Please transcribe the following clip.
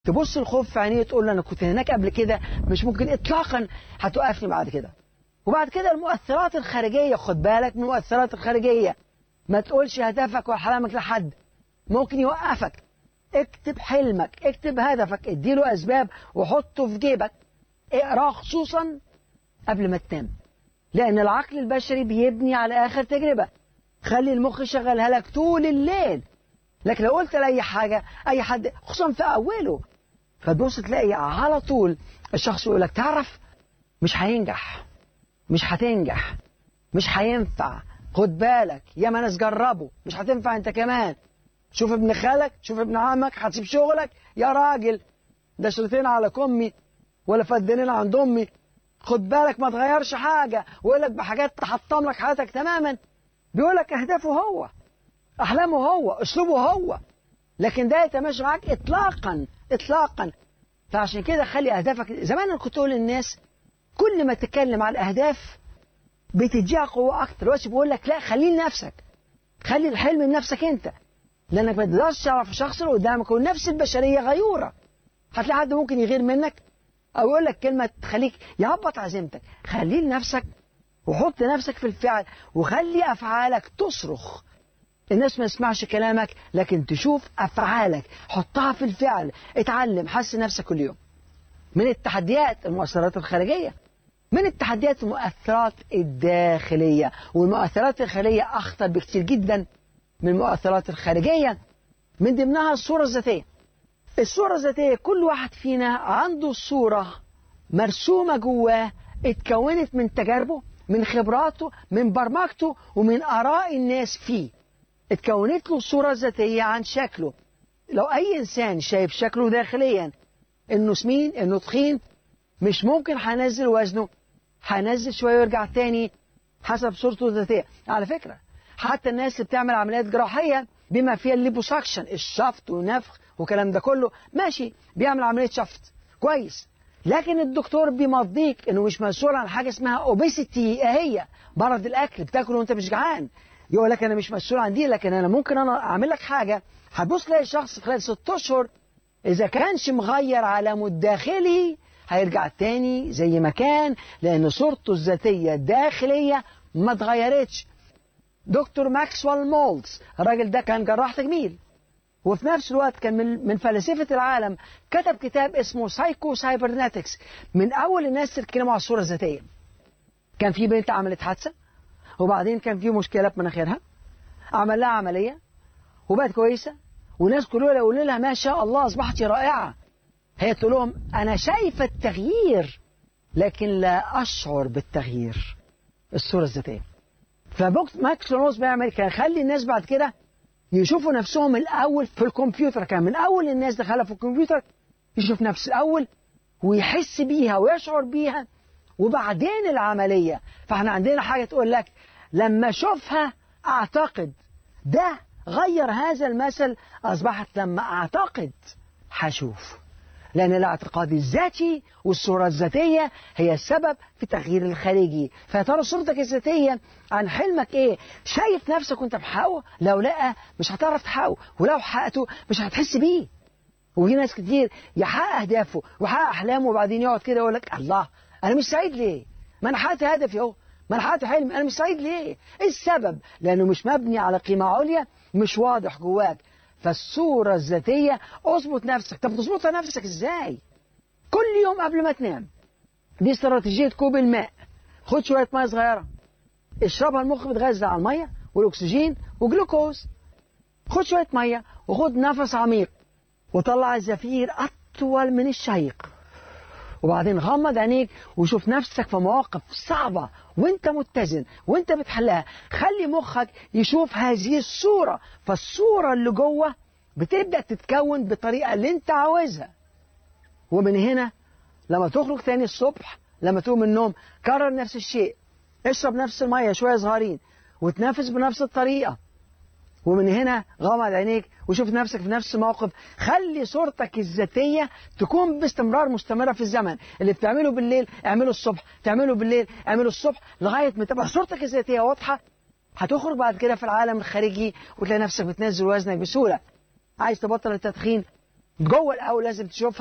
تبص الخوف في عينيه تقول له انا كنت هناك قبل كده مش ممكن اطلاقا هتوقفني بعد كده وبعد كده المؤثرات الخارجيه خد بالك من المؤثرات الخارجيه ما تقولش هدفك واحلامك لحد ممكن يوقفك اكتب حلمك اكتب هدفك اديله اسباب وحطه في جيبك اقراه خصوصا قبل ما تنام لان العقل البشري بيبني على اخر تجربه خلي المخ يشغلها لك طول الليل لكن لو قلت لاي حاجه اي حد خصوصا في اوله فتبص تلاقي على طول الشخص يقول لك تعرف مش هينجح مش هتنجح مش هينفع خد بالك يا ما ناس جربوا مش هتنفع انت كمان شوف ابن خالك شوف ابن عمك هتسيب شغلك يا راجل ده شريطين على كمي ولا فدانين عند امي خد بالك ما تغيرش حاجه ويقول لك بحاجات تحطم لك حياتك تماما بيقول لك اهدافه هو احلامه هو اسلوبه هو لكن ده يتماشى معاك اطلاقا اطلاقا فعشان كده خلي اهدافك زمان انا كنت اقول للناس كل ما تتكلم عن الاهداف بتديها قوه اكتر دلوقتي بقول لك لا خليه لنفسك خلي الحلم لنفسك انت لانك ما تقدرش تعرف الشخص اللي قدامك والنفس البشريه غيوره هتلاقي حد ممكن يغير منك او يقول لك كلمه تخليك يهبط عزيمتك خليه لنفسك وحط نفسك في الفعل وخلي افعالك تصرخ الناس ما تسمعش كلامك لكن تشوف افعالك حطها في الفعل اتعلم حسن نفسك كل يوم من التحديات المؤثرات الخارجيه من التحديات المؤثرات الداخليه والمؤثرات الخارجيه اخطر بكثير جدا من المؤثرات الخارجيه من ضمنها الصوره الذاتيه الصوره الذاتيه كل واحد فينا عنده صوره مرسومه جواه اتكونت من تجاربه من خبراته من برمجته ومن اراء الناس فيه اتكونت له صورة ذاتية عن شكله لو أي إنسان شايف شكله داخليا إنه سمين إنه تخين مش ممكن هنزل وزنه هنزل شوية ويرجع تاني حسب صورته الذاتية على فكرة حتى الناس اللي بتعمل عمليات جراحية بما فيها الليبوساكشن الشفط ونفخ والكلام ده كله ماشي بيعمل عملية شفط كويس لكن الدكتور بيمضيك انه مش مسؤول عن حاجه اسمها اوبيسيتي هي مرض الاكل بتاكل وانت مش جعان يقول لك انا مش مسؤول عن دي لكن انا ممكن انا اعمل لك حاجه هتبص تلاقي الشخص خلال ست اشهر اذا كانش مغير علامه الداخلي هيرجع تاني زي ما كان لان صورته الذاتيه الداخليه ما اتغيرتش دكتور ماكسويل مولتز الراجل ده كان جراح تجميل وفي نفس الوقت كان من, من فلاسفة العالم كتب كتاب اسمه سايكو سايبرناتكس من أول الناس اللي اتكلموا على الصورة الذاتية كان في بنت عملت حادثة وبعدين كان في مشكلة في مناخيرها عمل لها عملية وبقت كويسة والناس كلها يقولوا لها ما شاء الله أصبحت رائعة هي تقول لهم أنا شايفة التغيير لكن لا أشعر بالتغيير الصورة الذاتية فبوكس ماكس لونوس بيعمل كان يخلي الناس بعد كده يشوفوا نفسهم الأول في الكمبيوتر كان من أول الناس دخلها في الكمبيوتر يشوف نفسه الأول ويحس بيها ويشعر بيها وبعدين العملية فاحنا عندنا حاجة تقول لك لما أشوفها أعتقد ده غير هذا المثل أصبحت لما أعتقد هشوف لأن الاعتقاد الذاتي والصورة الذاتية هي السبب في التغيير الخارجي فيا ترى صورتك الذاتية عن حلمك إيه شايف نفسك وأنت بحقه لو لا مش هتعرف تحققه ولو حققته مش هتحس بيه وفي ناس كتير يحقق أهدافه ويحقق أحلامه وبعدين يقعد كده يقول لك الله أنا مش سعيد ليه ما أنا حققت هدفي أهو ما أنا حققت حلمي أنا مش سعيد ليه إيه السبب لأنه مش مبني على قيمة عليا مش واضح جواك فالصورة الذاتية اظبط نفسك طب تظبطها نفسك ازاي كل يوم قبل ما تنام دي استراتيجية كوب الماء خد شوية مية صغيرة اشربها المخ بيتغذى على المية والأكسجين وجلوكوز خد شوية مية وخد نفس عميق وطلع الزفير أطول من الشهيق وبعدين غمض عينيك وشوف نفسك في مواقف صعبة وانت متزن وانت بتحلها خلي مخك يشوف هذه الصورة فالصورة اللي جوه بتبدأ تتكون بالطريقة اللي انت عاوزها ومن هنا لما تخرج تاني الصبح لما تقوم من النوم كرر نفس الشيء اشرب نفس المية شوية صغيرين وتنافس بنفس الطريقة ومن هنا غمض عينيك وشوف نفسك في نفس الموقف خلي صورتك الذاتية تكون باستمرار مستمرة في الزمن اللي بتعمله بالليل اعمله الصبح تعمله بالليل اعمله الصبح لغاية ما تبقى صورتك الذاتية واضحة هتخرج بعد كده في العالم الخارجي وتلاقي نفسك بتنزل وزنك بسهولة عايز تبطل التدخين جوه الاول لازم تشوفها